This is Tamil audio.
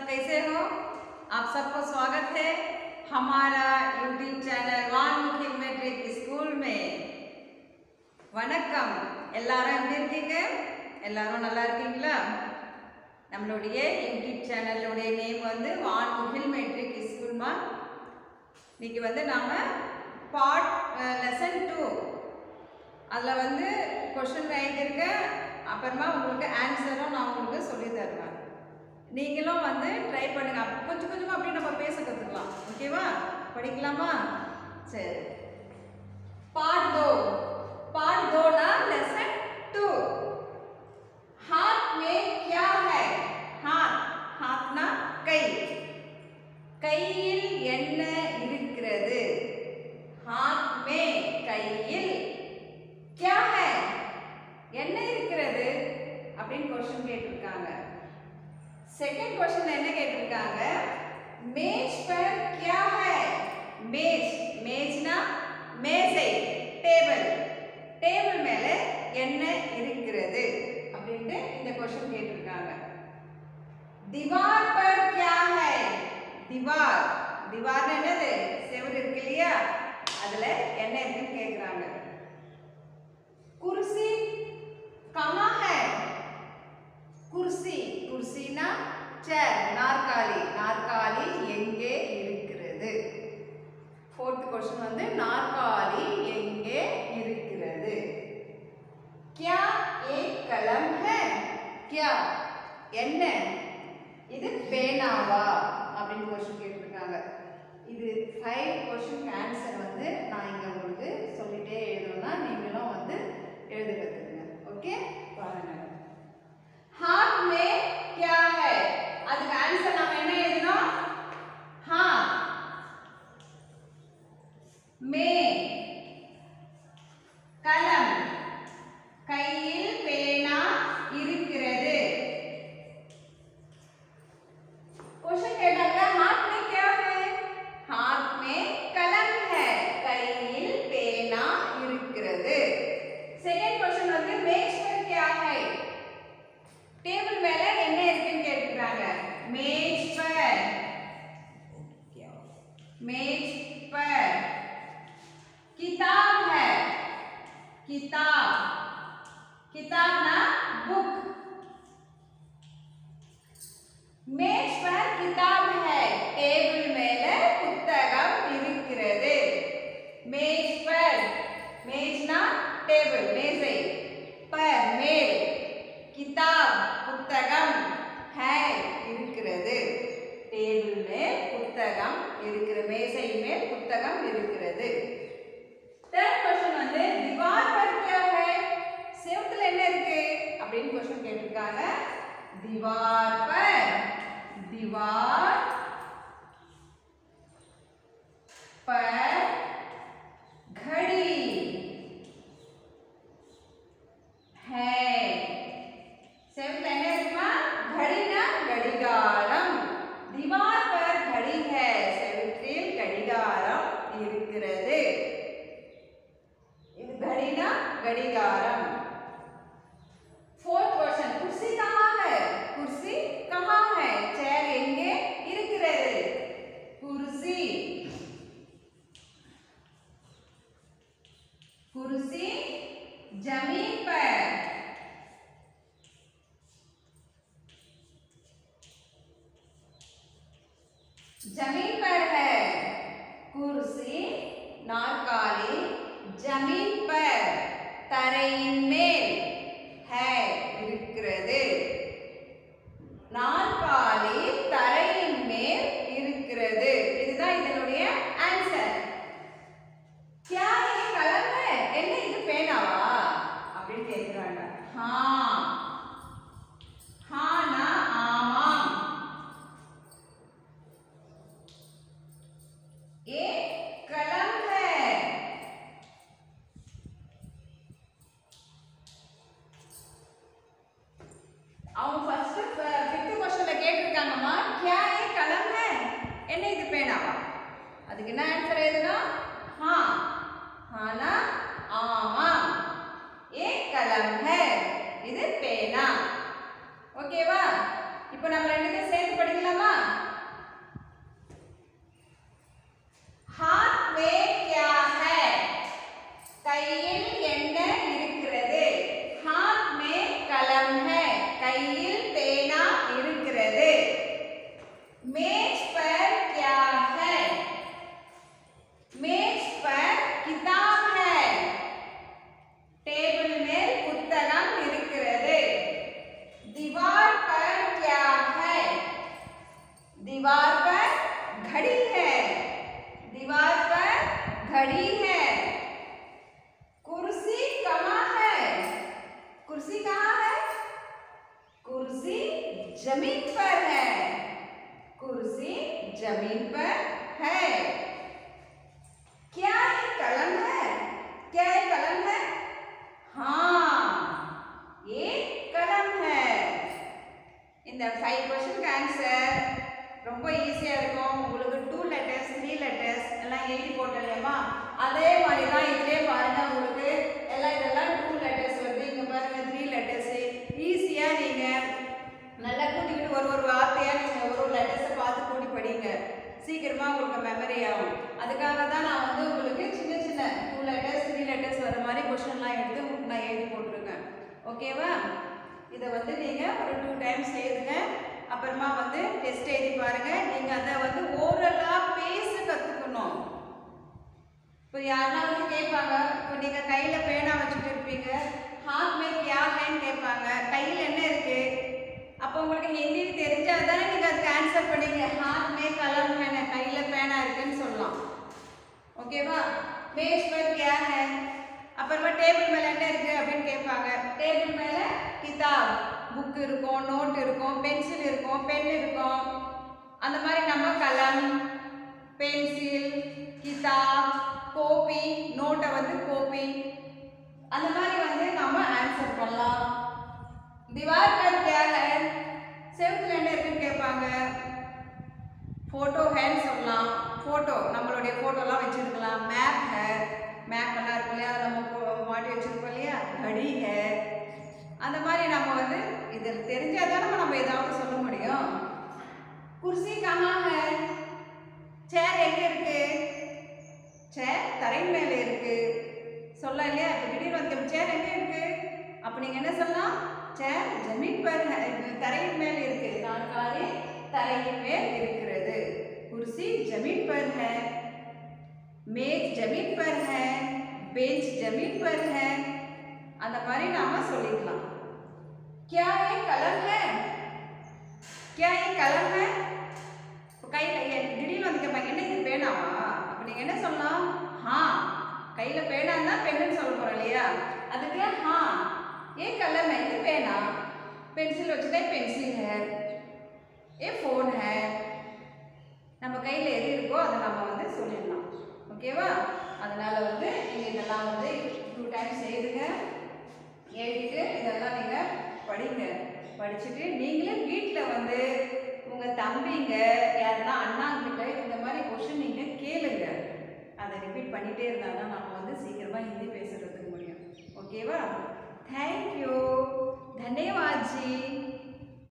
कैसे हो आप सबको स्वागत है हमारा YouTube channel Vanmukhi matric school में வணக்கம் எல்லாரும் எப்படி இருக்கீங்க எல்லாரும் நல்லா இருக்கீங்களா நம்மளுடைய யூடியூப் சேனலுடைய நேம் வந்து வான்முகில் மெட்ரிக் ஸ்கூல்மா இன்னைக்கு வந்து நாம் பார்ட் லெசன் டூ அதில் வந்து கொஷின் எழுதியிருக்கேன் அப்புறமா உங்களுக்கு ஆன்சரும் நான் உங்களுக்கு சொல்லி தருவேன் நீங்களும் வந்து ட்ரை பண்ணுங்க அப்ப கொஞ்சம் கொஞ்சமாக அப்படியே நம்ம பேச கற்றுக்கலாம் ஓகேவா படிக்கலாமா சரி पार्ट दो पार्ट दो ना लेसन टू हाथ में क्या है हाथ हाथ ना கை கையில் என்ன இருக்கிறது हाथ में கையில் क्या है என்ன இருக்கிறது அப்படின்னு கொஸ்டின் கேட்டிருக்காங்க செகண்ட் கொஸ்டின் என்ன கேட்டிருக்காங்க மேஜ் पर क्या है மேஜ் மேஜ்னா மேசை டேபிள் டேபிள் மேல என்ன இருக்கிறது அப்படின்ட்டு இந்த கொஸ்டின் கேட்டிருக்காங்க दीवार पर क्या है दीवार दीवार என்னது செவுரு இருக்கு இல்லையா அதுல என்ன இருக்குன்னு கேக்குறாங்க कुर्सी कहाँ है कुर्सी कुर्सी ना சேர் நாற்காலி நாற்காலி எங்கே இருக்கிறது ஃபோர்த் கொஸ்டின் வந்து நாற்காலி எங்கே இருக்கிறது क्या एक कलम है क्या என்ன இது பேனாவா அப்படின்னு கொஸ்டின் கேட்டிருக்காங்க இது ஃபைவ் கொஸ்டின் ஆன்சர் வந்து நான் இங்க உங்களுக்கு சொல்லிட்டே எழுதணும்னா நீங்களும் வந்து எழுத கத்துக்குங்க ஓகே பாருங்க हाथ में क्या है அதுக்கு ஆன்சர் நாம என்ன எழுதணும் हाथ में கலம் கையில் பேனா இருக்கிறது क्वेश्चन கேட்டாங்க हाथ में क्या है हाथ में कलम है கையில் பேனா இருக்கிறது செகண்ட் क्वेश्चन வந்து मेज पर क्या है டேபிள் மேல என்ன இருக்குன்னு கேட்டிருக்காங்க मेज पर मेज पर किताब है किताब किताब ना बुक मेज पर किताब है टेबल மேல புத்தகம் இருக்கிறது मेज पर मेज ना टेबल மேசை पर மேல் किताब புத்தகம் है இருக்கிறது டேபிள் மேல் புத்தகம் இருக்கிற மேசை மேல் புத்தகம் இருக்கிறது தேர்ட் क्वेश्चन வந்து दीवार पर क्या है செவுத்துல என்ன இருக்கு அப்படின்னு क्वेश्चन கேட்டிருக்காங்க दीवार पर दीवार पर घड़ी है செவுத்துல என்ன இருக்குமா घड़ी ना கடிகாரம் दीवार पर घड़ी है செவுற்றில் கடிகாரம் இருக்கிறது இது घड़ी ना கடிகாரம் फोर्थ क्वेश्चन कुर्सी कहाँ है कुर्सी कहाँ है चेयर எங்கே இருக்கிறது कुर्सी कुर्सी जमीन पर जमीन पर है कुर्सी नारकाली जमीन पर தரையின் மேல் है இருக்கிறது நாற்காலி தரையின் மேல் இருக்கிறது இதுதான் இதனுடைய ஆன்சர் क्या ये कलम है என்ன இது பேனாவா அப்படின்னு கேக்குறாங்க ஹா ஹானா ஆமாம் ये कलम है அவங்க ஃபர்ஸ்ட் ஃபிஃப்த் क्वेश्चनல கேட்டிருக்காங்கம்மா क्या ये कलम है என்ன இது பேனாவா அதுக்கு என்ன ஆன்சர் எழுதணும் ஹா ஹானா ஆமாம் ये कलम है இது பேனா ஓகேவா இப்போ நம்ம ரெண்டுத்தையும் சேர்த்து படிக்கலாமா हाथ में क्या है கையில் என்ன இருக்கிறது हाथ में कलम है கையில் பேனா இருக்கிறது मेज पर क्या है मेज पर किताब है टेबल में पुस्तकम இருக்கிறது दीवार पर क्या है दीवार पर घड़ी है दीवार पर घड़ी है कुर्सी कहाँ है कुर्सी कहाँ है कुर्सी जमीन पर है कुर्सी जमीन पर है क्या ये कलम है क्या ये कलम है हाँ ये कलम है இந்த ஃபைவ் கொஸ்டினுக்கு ஆன்சர் ரொம்ப ஈஸியாக இருக்கும் உங்களுக்கு டூ லெட்டர்ஸ் த்ரீ லெட்டர்ஸ் எல்லாம் எழுதி போட்டோம் இல்லையம்மா அதே மாதிரி தான் இதுலேயே பாருங்க உங்களுக்கு எல்லாம் இதெல்லாம் டூ லெட்டர்ஸ் வருது இங்கே பாருங்க த்ரீ லெட்டர்ஸ் ஈஸியாக நீங்கள் நல்லா கூட்டிக்கிட்டு ஒரு ஒரு வார்த்தையாக நீங்கள் ஒரு ஒரு லெட்டர்ஸை பார்த்து கூட்டி படிங்க சீக்கிரமாக உங்களுக்கு மெமரி ஆகும் அதுக்காக தான் நான் வந்து உங்களுக்கு சின்ன சின்ன டூ லெட்டர்ஸ் த்ரீ லெட்டர்ஸ் வர மாதிரி கொஸ்டின்லாம் எடுத்து உங்களுக்கு நான் எழுதி போட்டிருக்கேன் ஓகேவா இதை வந்து நீங்கள் ஒரு டூ டைம்ஸ் எழுதுங்க அப்புறமா வந்து டெஸ்ட் எழுதி பாருங்க நீங்கள் அதை வந்து ஓரலாக பேச கற்றுக்கணும் இப்போ யாருன்னா வந்து கேட்பாங்க இப்போ நீங்கள் கையில் பேனா வச்சுட்டு இருப்பீங்க ஹாத் மே கியா ஹேன்னு கேட்பாங்க கையில் என்ன இருக்கு அப்போ உங்களுக்கு ஹிந்தி தெரிஞ்சால் தானே நீங்கள் அதுக்கு ஆன்சர் பண்ணீங்க ஹாத் மே கலம் ஹேன கையில் பேனா இருக்குன்னு சொல்லலாம் ஓகேவா மேஷ் பர் கியா ஹே அப்புறமா டேபிள் மேல என்ன இருக்கு அப்படின்னு கேட்பாங்க டேபிள் மேல கிதாப் புக் இருக்கும் நோட் இருக்கும் பென்சில் இருக்கும் பென் இருக்கும் அந்த மாதிரி நம்ம கலம் பென்சில் கிதாப் கோப்பி நோட்டை வந்து கோப்பி அந்த மாதிரி வந்து நம்ம ஆன்சர் பண்ணலாம் दीवार पर क्या है செவுத்துல என்ன இருக்குன்னு கேட்பாங்க ஃபோட்டோ ஹேன்னு சொல்லலாம் ஃபோட்டோ நம்மளுடைய ஃபோட்டோலாம் வச்சுருக்கலாம் மேப் ஹே மேப் எல்லாம் இருக்கு இல்லையா அதை நம்ம போ- மாட்டி வச்சுருக்கோம் இல்லையா கடி ஹே அந்த மாதிரி நம்ம வந்து இதில் தெரிஞ்சால் தானே நம்ம ஏதாவது சொல்ல முடியும் குர்சி கமா ஹே சேர் எங்கே இருக்கு சேர் தரையின் மேலே இருக்கு சொல்ல இல்லையா இப்போ திடீர்னு வந்து சேர் எங்கே இருக்கு அப்போ நீங்கள் என்ன சொல்லலாம் சேர் ஜமீன் பர் ஹை. இது தரையின் மேல் இருக்கு நாற்காலி தரையின் மேல் இருக்கிறது குர்சி ஜமீன் பர் है மேஜ் ஜமீன் பர் है बेंच जमीन पर है அந்த மாதிரி நாம சொல்லிக்கலாம் क्या ये कलम है क्या ये कलम है இப்போ கையில் திடீர்னு வந்து கேட்பாங்க என்ன இது பேனாவா அப்போ நீங்கள் என்ன சொல்லலாம் ஹா கையில் பேனான்னா பெண்ணுன்னு சொல்ல போகிறோம் இல்லையா அதுக்கு ஹா ஏ கலர் இது பேனா பென்சில் வச்சுட்டா பென்சில் है ஏ ஃபோன் है நம்ம கையில் எது இருக்கோ அதை நம்ம வந்து சொல்லிடலாம் ஓகேவா அதனால வந்து நீங்கள் இதெல்லாம் வந்து டூ டைம்ஸ் எழுதுங்க எழுதிட்டு இதெல்லாம் நீங்கள் படிங்க படிச்சுட்டு நீங்களே வீட்டில் வந்து உங்கள் தம்பிங்க யாருன்னா அண்ணாங்கிட்ட இந்த மாதிரி கொஷின் நீங்கள் கேளுங்க அதை ரிப்பீட் பண்ணிகிட்டே இருந்தால் தான் நம்ம வந்து சீக்கிரமாக ஹிந்தி பேசுகிறதுக்கு முடியும் ஓகேவா தேங்க்யூ धन्यवाद जी